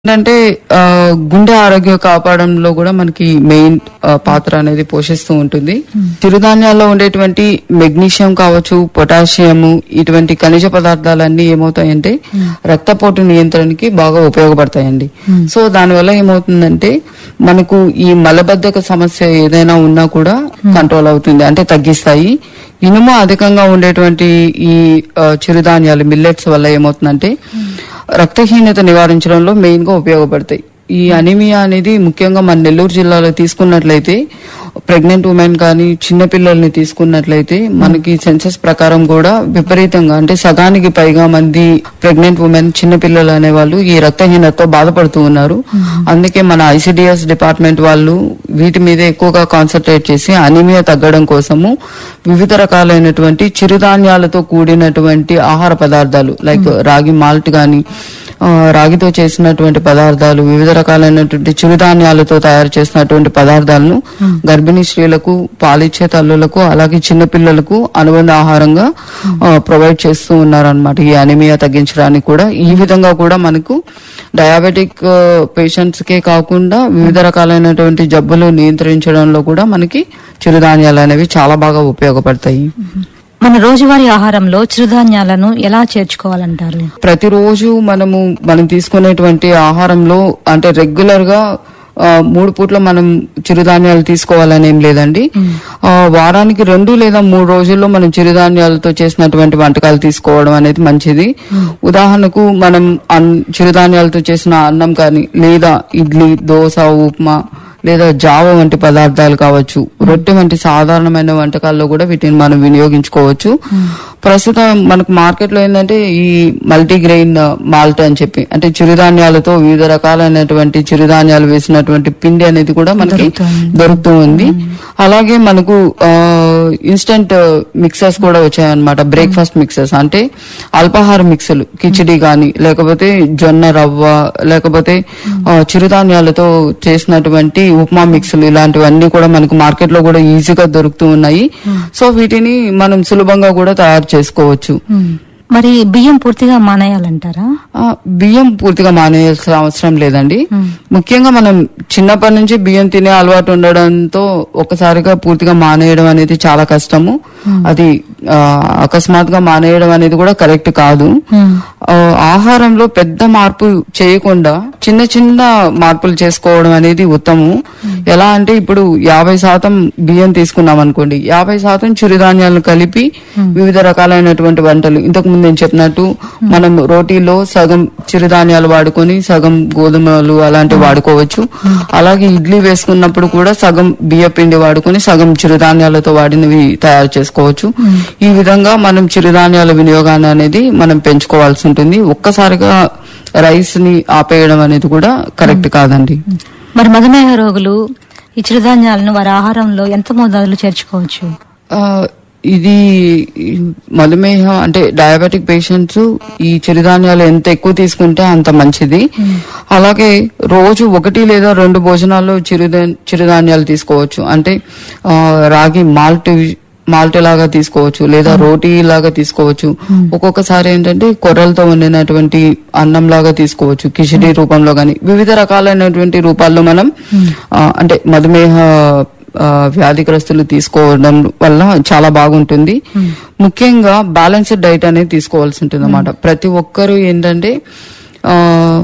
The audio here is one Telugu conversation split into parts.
ఏంటంటే ఆ, గుండె ఆరోగ్యం కాపాడంలో కూడా మనకి మెయిన్ ఆ, పాత్ర అనేది పోషిస్తూ ఉంటుంది చిరుధాన్యాల్లో ఉండేటువంటి మెగ్నీషియం కావచ్చు పొటాషియం ఇటువంటి ఖనిజ పదార్థాలన్నీ ఏమవుతాయంటే రక్తపోటు నియంత్రణకి బాగా ఉపయోగపడతాయండి సో దానివల్ల ఏమవుతుందంటే మనకు ఈ మలబద్ధక సమస్య ఏదైనా ఉన్నా కూడా కంట్రోల్ అవుతుంది అంటే తగ్గిస్తాయి ఇనుము అధికంగా ఉండేటువంటి ఈ ఆ, చిరుధాన్యాలు మిల్లెట్స్ వల్ల ఏమవుతుందంటే రక్తహీనత నివారించడంలో మెయిన్ గా ఉపయోగపడతాయి ఈ అనీమియా అనేది ముఖ్యంగా మన నెల్లూరు జిల్లాలో తీసుకున్నట్లయితే ప్రెగ్నెంట్ ఉమెన్ కానీ చిన్న పిల్లల్ని తీసుకున్నట్లయితే మనకి సెన్సస్ ప్రకారం కూడా విపరీతంగా అంటే సగానికి పైగా మంది ప్రెగ్నెంట్ ఉమెన్ చిన్న పిల్లలు అనేవాళ్ళు ఈ రక్తహీనతతో బాధపడుతూ ఉన్నారు అందుకే మన ఐసిడిఎస్ డిపార్ట్మెంట్ వాళ్ళు వీటి మీద ఎక్కువగా కాన్సన్ట్రేట్ చేసి అనీమియా తగ్గడం కోసము వివిధ రకాలైనటువంటి చిరుధాన్యాలతో కూడినటువంటి ఆహార పదార్థాలు లైక్ రాగి మాల్ట్ గాని ఆ, రాగితో చేసినటువంటి పదార్థాలు వివిధ రకాలైనటువంటి చిరుధాన్యాలతో తయారు చేసినటువంటి పదార్థాలను గర్భిణీ స్త్రీలకు పాలిచ్చే తల్లులకు అలాగే చిన్న పిల్లలకు అనుబంధ ఆహారంగా ప్రొవైడ్ చేస్తూ ఉన్నారనమాట ఈ అనిమియా తగ్గించడానికి కూడా ఈ విధంగా కూడా మనకు డయాబెటిక్ పేషెంట్స్ కే కాకుండా వివిధ రకాలైనటువంటి జబ్బులు నియంత్రించడంలో కూడా మనకి చిరుధాన్యాలు అనేవి చాలా బాగా ఉపయోగపడతాయి మన రోజువారీ ఆహారంలో చిరుధాన్యాలను ఎలా చేర్చుకోవాలంటారు ప్రతిరోజు మనము మనం తీసుకునేటువంటి ఆహారంలో అంటే రెగ్యులర్ గా ఆ, మూడు పూట్ల మనం చిరుధాన్యాలు తీసుకోవాలని ఏం లేదండి ఆ, వారానికి రెండు లేదా మూడు రోజుల్లో మనం చిరుధాన్యాలతో చేసినటువంటి వంటకాలు తీసుకోవడం అనేది మంచిది ఉదాహరణకు మనం అన్- చిరుధాన్యాలతో చేసిన అన్నం కానీ లేదా ఇడ్లీ దోశ ఉప్మా లేదా జావ వంటి పదార్థాలు కావచ్చు రొట్టె వంటి సాధారణమైన వంటకాల్లో కూడా వీటిని మనం వినియోగించుకోవచ్చు ప్రస్తుతం మనకు మార్కెట్ లో ఏంటంటే ఈ మల్టీగ్రెయిన్ మాల్ట్ అని చెప్పి అంటే చిరుధాన్యాలతో వివిధ రకాలైనటువంటి చిరుధాన్యాలు వేసినటువంటి పిండి అనేది కూడా మనకి దొరుకుతూ ఉంది అలాగే మనకు ఇన్స్టంట్ మిక్సర్స్ కూడా వచ్చాయన్నమాట బ్రేక్ఫాస్ట్ మిక్సర్స్ అంటే అల్పాహార మిక్సర్లు కిచిడి గాని లేకపోతే జొన్న రవ్వ లేకపోతే ఆ, చిరుధాన్యాలతో చేసినటువంటి ఉప్మా మిక్స్లు ఇలాంటివన్నీ కూడా మనకు మార్కెట్ లో కూడా ఈజీగా దొరుకుతూ ఉన్నాయి సో వీటిని మనం సులభంగా కూడా తయారు చేసుకోవచ్చు మ్మ్. మరి బియ్యం పూర్తిగా మానేయాలంటారా ఆ, బియ్యం పూర్తిగా మానేయాల్సిన అవసరం లేదండి ముఖ్యంగా మనం చిన్నప్పటి నుంచి బియ్యం తినే అలవాటు ఉండడంతో ఒకసారిగా పూర్తిగా మానేయడం అనేది చాలా కష్టము అది ఆ, అకస్మాత్తుగా మానేయడం అనేది కూడా కరెక్ట్ కాదు ఆ, ఆహారంలో పెద్ద మార్పు చేయకుండా చిన్న చిన్న మార్పులు చేసుకోవడం అనేది ఉత్తమం ఎలా అంటే ఇప్పుడు యాభై శాతం బియ్యం తీసుకున్నాం అనుకోండి యాభై శాతం చిరుధాన్యాలను కలిపి వివిధ రకాలైనటువంటి వంటలు ఇంతకు ముందు నేను చెప్పినట్టు మనం రోటీలో సగం చిరుధాన్యాలు వాడుకొని సగం గోధుమలు అలాంటివి వాడుకోవచ్చు అలాగే ఇడ్లీ వేసుకున్నప్పుడు కూడా సగం బియ్య పిండి వాడుకొని సగం చిరుధాన్యాలతో వాడినవి తయారు చేసుకోవచ్చు ఈ విధంగా మనం చిరుధాన్యాల వినియోగాన్ని అనేది మనం పెంచుకోవాల్సి ఉంటుంది ఒక్కసారిగా రైస్ ని ఆపేయడం అనేది కూడా కరెక్ట్ కాదండి మరి మధుమేహ రోగులు ఈ చిరుధాన్యాలను వారి ఆహారంలో ఎంత మోతాదులో చేర్చుకోవచ్చు ఆ, ఇది ఈ మధుమేహం అంటే డయాబెటిక్ పేషెంట్స్ ఈ చిరుధాన్యాలు ఎంత ఎక్కువ తీసుకుంటే అంత మంచిది అలాగే రోజు ఒకటి లేదా రెండు భోజనాల్లో చిరుధా చిరుధాన్యాలు తీసుకోవచ్చు అంటే ఆ, రాగి మాల్ట్ మాల్ట్ లాగా తీసుకోవచ్చు లేదా రోటీ లాగా తీసుకోవచ్చు ఒక్కొక్కసారి ఏంటంటే కొర్రలతో వండినటువంటి అన్నం లాగా తీసుకోవచ్చు కిచిడి రూపంలో గాని వివిధ రకాలైనటువంటి రూపాల్లో మనం ఆ, అంటే మధుమేహ ఆ, వ్యాధిగ్రస్తులు తీసుకోవడం వల్ల చాలా బాగుంటుంది ముఖ్యంగా బ్యాలెన్స్డ్ డైట్ అనేది తీసుకోవాల్సి ఉంటుంది అనమాట ప్రతి ఒక్కరూ ఏంటంటే ఆ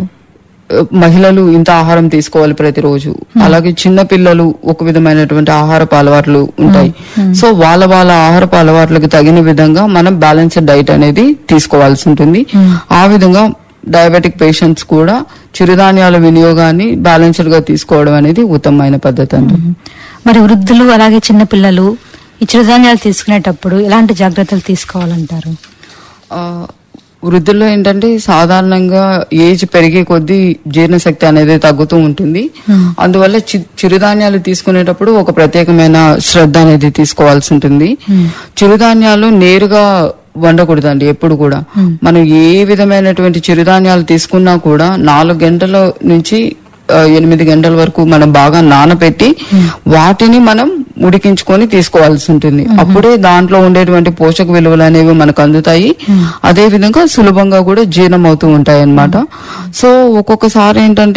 మహిళలు ఇంత ఆహారం తీసుకోవాలి ప్రతిరోజు అలాగే చిన్న పిల్లలు ఒక విధమైనటువంటి ఆహారపు అలవాట్లు ఉంటాయి సో వాళ్ళ వాళ్ళ ఆహారపు అలవాట్లకు తగిన విధంగా మనం బ్యాలెన్స్డ్ డైట్ అనేది తీసుకోవాల్సి ఉంటుంది ఆ విధంగా డయాబెటిక్ పేషెంట్స్ కూడా చిరుధాన్యాల వినియోగాన్ని బ్యాలెన్స్డ్ గా తీసుకోవడం అనేది ఉత్తమమైన పద్ధతి అండి మరి వృద్ధులు అలాగే చిన్న పిల్లలు ఈ చిరుధాన్యాలు తీసుకునేటప్పుడు ఎలాంటి జాగ్రత్తలు తీసుకోవాలంటారు ఆ, వృద్ధుల్లో ఏంటంటే సాధారణంగా ఏజ్ పెరిగే కొద్దీ జీర్ణశక్తి అనేది తగ్గుతూ ఉంటుంది అందువల్ల చి- చిరుధాన్యాలు తీసుకునేటప్పుడు ఒక ప్రత్యేకమైన శ్రద్ధ అనేది తీసుకోవాల్సి ఉంటుంది చిరుధాన్యాలు నేరుగా వండకూడదండి ఎప్పుడు కూడా మనం ఏ విధమైనటువంటి చిరుధాన్యాలు తీసుకున్నా కూడా నాలుగు గంటల నుంచి ఆ, ఎనిమిది గంటల వరకు మనం బాగా నానబెట్టి వాటిని మనం ఉడికించుకొని తీసుకోవాల్సి ఉంటుంది అప్పుడే దాంట్లో ఉండేటువంటి పోషక విలువలు అనేవి మనకు అందుతాయి అదే విధంగా సులభంగా కూడా జీర్ణం అవుతూ ఉంటాయి అన్నమాట సో ఒక్కొక్కసారి ఏంటంటే